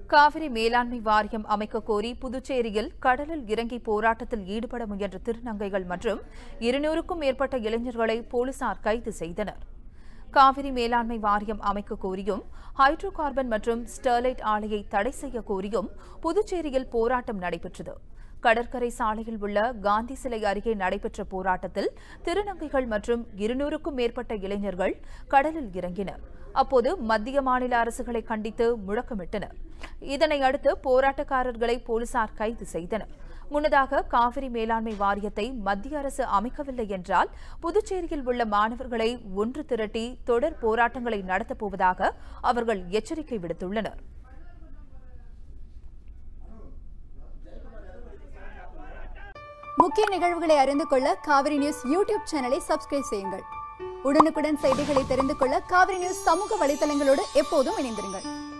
காவிரி மேலாண்மை வாரியம் அமைக்க கோரி புதுச்சேரியில் கடலில் இறங்கி போராட்டத்தில் ஈடுபட முயன்ற திருநங்கைகள் மற்றும் இருநூறுக்கும் மேற்பட்ட இளைஞர்களை போலீசார் கைது செய்தனர் காவிரி மேலாண்மை வாரியம் அமைக்க கோரியும் ஹைட்ரோ கார்பன் மற்றும் ஸ்டெர்லைட் ஆலையை தடை செய்ய கோரியும் புதுச்சேரியில் போராட்டம் நடைபெற்றது கடற்கரை சாலையில் உள்ள காந்தி சிலை அருகே நடைபெற்ற போராட்டத்தில் திருநங்கைகள் மற்றும் இருநூறுக்கும் மேற்பட்ட இளைஞர்கள் கடலில் இறங்கினர் அப்போது மத்திய மாநில அரசுகளை கண்டித்து முழக்கமிட்டனர் இதனை அடுத்து போராட்டக்காரர்களை போலீசார் கைது செய்தனர் முன்னதாக காவிரி மேலாண்மை வாரியத்தை மத்திய அரசு அமைக்கவில்லை என்றால் புதுச்சேரியில் உள்ள மாணவர்களை ஒன்று திரட்டி தொடர் போராட்டங்களை நடத்தப் போவதாக அவர்கள் எச்சரிக்கை விடுத்துள்ளனர் முக்கிய நிகழ்வுகளை அறிந்து கொள்ள காவிரி நியூஸ் யூடியூப் சேனலை சப்ஸ்கிரைப் செய்யுங்கள் உடனுக்குடன் செய்திகளை தெரிந்து கொள்ள காவிரி நியூஸ் சமூக வலைதளங்களோடு எப்போதும் இணைந்திருங்கள்